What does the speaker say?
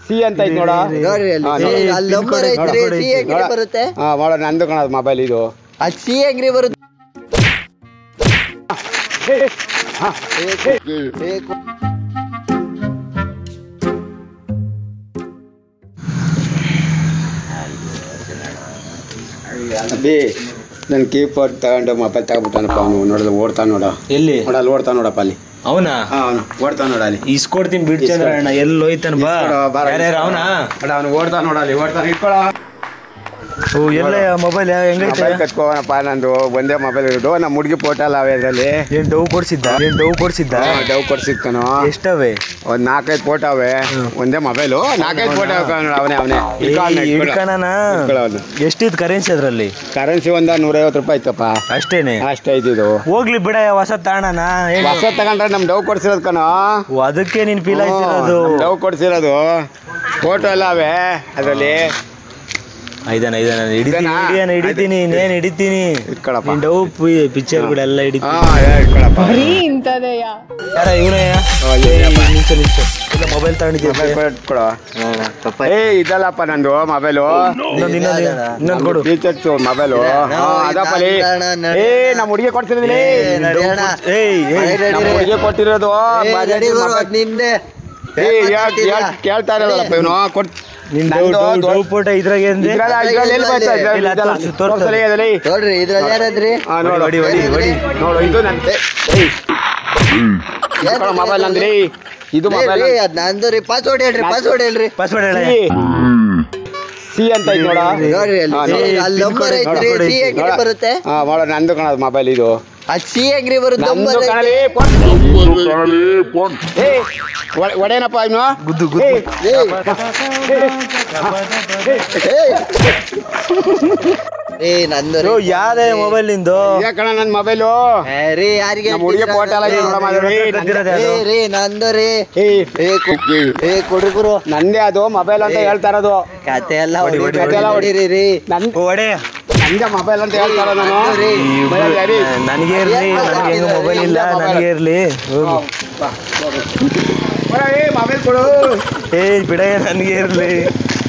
C ಅಂತ ಐತಿ ನೋಡ ನೋಡ್ರಿ ಅಲ್ಲಿ ಹಾ, ಸಿ- ನೋಡಿ. ಅಲ್ಲಿ ನಂಬರ್ ಐತ್ರಿ ಸಿ ಹೆಂಗ್ರಿ ಬರುತ್ತೆ ಹಾ ಮಾಡೋ ನಂದು ಕಣದ್ ಮೊಬೈಲ್ ಇದು ಅಲ್ಲಿ ಸಿ ಹೆಂಗ್ರಿ ಬರುತ್ತೆ ಬೇಕು. ಅಬ್ಬಿ ನನ್ ಕೀಪರ್ ತಗೊಂಡು ಮೊಬೈಲ್ ತಗೊಂಡ್ಬಿಟ್ಟಾನಪ್ಪ ಅವನು ನೋಡಿದ್ರೆ ಓಡ್ತಾ ನೋಡ ಎಲ್ಲಿ ನೋಡ ಅಲ್ಲಿ ಓಡ್ತಾ ನೋಡಪ್ಪ ಅಲ್ಲಿ ಅವನಾ ಹಾ ಅವನು ಓಡ್ತಾ ನೋಡ ಅಲ್ಲಿ ಇಸ್ಕೊಡ್ತೀನಿ ಬಿಡ್ಚಂದ್ರ ಅಣ್ಣ ಎಲ್ಲಿ ಹೋಯ್ತಾನ ಬಾ ಇಸ್ಕೊಡು, ಬಾರ, ಯಾರ್ಯಾರು ಅವನಾ ಅಡ ಅವನು ಓಡ್ತಾ ನೋಡ ಅಲ್ಲಿ ಓಡ್ತಾ ಇಟ್ಕೊಳ ಓ ಎಲ್ಲ ಮೊಬೈಲ್ ಹೆಂಗೈತೆ ಮೊಬೈಲ್ ಕಟ್ಕೋನಪ್ಪ ನಂದು ಒಂದೇ ಮೊಬೈಲ್ ಇರೋದು ನಮ್ಮ ಹುಡುಗಿ ಫೋಟೋ ಅಲ್ಲ ಅವೆ ಅದ್ರಲ್ಲಿ ಏನ್ ಡವ್ ಕೊಡ್ಸಿದ್ದ ಏನ್ ಡವ್ ಕೊಡ್ಸಿದ್ದ ಡವ್ ಕೊಡ್ಸಿದ್ಕನು ಎಷ್ಟವೆ ಒಂದ್ ನಾಲ್ಕೈದು ಫೋಟೋ ಅವೆ ಒಂದೇ ಮೊಬೈಲು ನಾಲ್ಕೈದು ಫೋಟೋ ಅವನೇ ಅವನೇ ಹಿಡ್ಕಣನ ಎಷ್ಟಿದ್ ಕರೆನ್ಸಿ ಅದ್ರಲ್ಲಿ ಕರೆನ್ಸಿ ಒಂದ ನೂರೈವತ್ತು ರೂಪಾಯಿ ಇತ್ತಪ್ಪ ಅಷ್ಟೇನೆ ಅಷ್ಟೇ ಇದ್ದಿದ್ದು ಹೋಗ್ಲಿ ಬಿಡ ಹೊಸ ತಾಣನ ಹೊಸ ತಗೊಂಡ್ರೆ ನಮ್ ಡವ್ ಕೊಡ್ಸಿರೋದು ಕಣೋ ಅದಕ್ಕೆ ನೀನ್ ಫೀಲ್ ಆಯ್ತಿರೋದು ನಮ್ ಡವ್ ಕೊಡ್ಸಿರೋದು ಫೋಟೋ ಎಲ್ಲ ಅವೆ ಅದರಲ್ಲಿ ಐದನ ಐದನ ಹಿಡಿತೀನಿ ಇದನ್ನ? ಹಿಡಿಯನ ಹಿಡಿತೀನಿ ಇನ್ನೇನ್ ಹಿಡಿತೀನಿ ಇಟ್ಕೊಳಪ್ಪ ನೀನ್ ಡವ್ ಪಿಕ್ಚರ್ ಬಿಡ ಎಲ್ಲ ಹಾ ಹಿಡಿತೀನಿ ಇಟ್ಕೊಳಪ್ಪ ಬರೀ ಇಂಥದೆಯ ಯಾರ ಇವನೇ ಓ, ಇವ್ನಪ್ಪ. ನಿಮಿಷ ನಿಮಿಷ ಇಲ್ಲ ಮೊಬೈಲ್ ತಗೊಂಡಿದ್ದೆ ಮೊಬೈಲ್ ಕೊಡು, ಇಟ್ಕೊಳೋ ಏ ಇದಲ್ಲಪ್ಪ ನಂದು ಮೊಬೈಲು ಇನ್ನೊಂದು ಇನ್ನೊಂದು ಇನ್ನೊಂದು ಕೊಡು ಫೀಚರ್ಸ್ ಮೊಬೈಲು ಅದಪ್ಪ ಲೇ. ಏ ನಮ್ಮ ಹುಡುಗಿ ಕೊಡ್ತಿರೋದಿಲ್ಲ ಏ, ನಡಿ ಅಣ್ಣ. ಏಯ್ ನಡಿ, ಏಯ್ ನಡಿ, ನಮ್ಮ ನಡಿ. ಹುಡುಗಿ ಕೊಟ್ಟಿರೋದು ಏ, ಬಾರಿ ನಡಿ ಗುರು, ಮೊಬೈಲ್. ಅದ್ ನಿಂದೆ ಏ ಯಾಕ್- ಯಾಕ್ ಕೇಳ್ತಾ ಇರೋದಲ್ಲಪ್ಪ ಇವನು ಕೊಡ್ ನಿನ್ ನಂದು ಡವ್ ಡವ್ ದೊಡ್ಡ- ಡವ್ ಫೋಟೋ ಇದ್ರಾಗ ಏನ್ರಿ ಇದ್ರಲ್ಲ ಇದ್ರಲ್ಲಿ ಎಲ್ಲಿ ಬರ್ತಾ ಇದೆ? ಇಲ್ಲ, ಇದಲ್ಲ. ತೋರ್ಸು, ತೋರ್ಸು. ತೋರ್ಸಲಿ ಅದ್ರಲ್ಲಿ. ನೋಡ್ರಿ ಇದ್ರಲ್ಲಿ ಯಾರದ್ರಿ ಹಾ, ನೋಡು. ಹೊಡಿ, ಹೊಡಿ, ಹೊಡಿ. ನೋಡು ಇದು ನನ್ ಇಟ್ಕೊಳ್ಳೋ ಮೊಬೈಲ್ ಅಂದ್ರಿ ಇದು ಮೊಬೈಲ್ ಅದ್ ನಂದು ರೀ ಪಾಸ್ವರ್ಡ್ ಹೇಳ್ರಿ ಪಾಸ್ವರ್ಡ್ ಹೇಳ್ರಿ ಪಾಸ್ವರ್ಡ್ ಹೇಳ ಸಿ ಅಂತ ಐತಿ ನೋಡ ನೋಡ್ರಿ ಅಲ್ಲಿ ಹಾ, ಸಿ- ನೋಡಿ. ಅಲ್ಲಿ ನಂಬರ್ ಐತ್ರಿ ನೋಡು, ಸಿ ಹೆಂಗ್ರಿ ನೋಡ. ಬರುತ್ತೆ ಹಾ ಮಾಡೋ ನಂದು ಕಣದ್ ಮೊಬೈಲ್ ಇದು ಅಲ್ಲಿ ಸಿ ಹೆಂಗ್ರಿ ಬರುತ್ತೆ ನಂದು ನಂಬರ್ ಕಣಲಿ ಏ ಒಡೆ- ಒಡೆನಪ್ಪ ಇವನು ಗುದ್ದು ಗುದ್ದು ಏ ನಂದು ಓ ರೀ ಯಾವ್ದೇ ಮೊಬೈಲ್ ನಿಂದು ಇದೇ ಕಣ ನನ್ ಮೊಬೈಲು ಏ, ರೀ ಯಾರಿಗೆ ನಮ್ಮ ಹುಡುಗಿ ಫೋಟೋ ಎಲ್ಲ ಇದೆ ನೋಡಮ್ಮ ಅದು. ಏ, ಕದ್ದಿರೋದು ಏ ಯಾವ್ದು? ರೀ ನಂದು ರೀ ಏ ಏ ಕೊ- ಏ ಕೊಡ್ರಿ ಗುರು ನಂದೇ ಅದು ಮೊಬೈಲ್ ಅಂತ ಹೇಳ್ತಾ ಇರೋದು ಕತೆ ಎಲ್ಲ ಹೊಡಿ, ಹೊಡಿ, ಹೊಡಿ, ಹೊಡಿ. ಹೊಡಿರಿ ರೀ ನನ್ ಓ, ಒಡೆ ನಂದೇ ಮೊಬೈಲ್ ಅಂತ ಹೇಳ್ತಾ ಇರೋದು ನಾನು ನಂದು ರೀ. ಮೊಬೈಲ್ ಯಾರಿ? ನನಗೆ ಇರ್ಲಿ ನನಗೆ ಹೆಂಗ ಮೊಬೈಲ್ ಇಲ್ಲ ನನಗೆ ಇರ್ಲಿ ಹೋಗು. ಬಾ, ಹೋಗು. ಬಾ, ಏ ಮೊಬೈಲ್ ಕೊಡು ಏ ಬಿಡ ನನಗೆ ಇರ್ಲಿ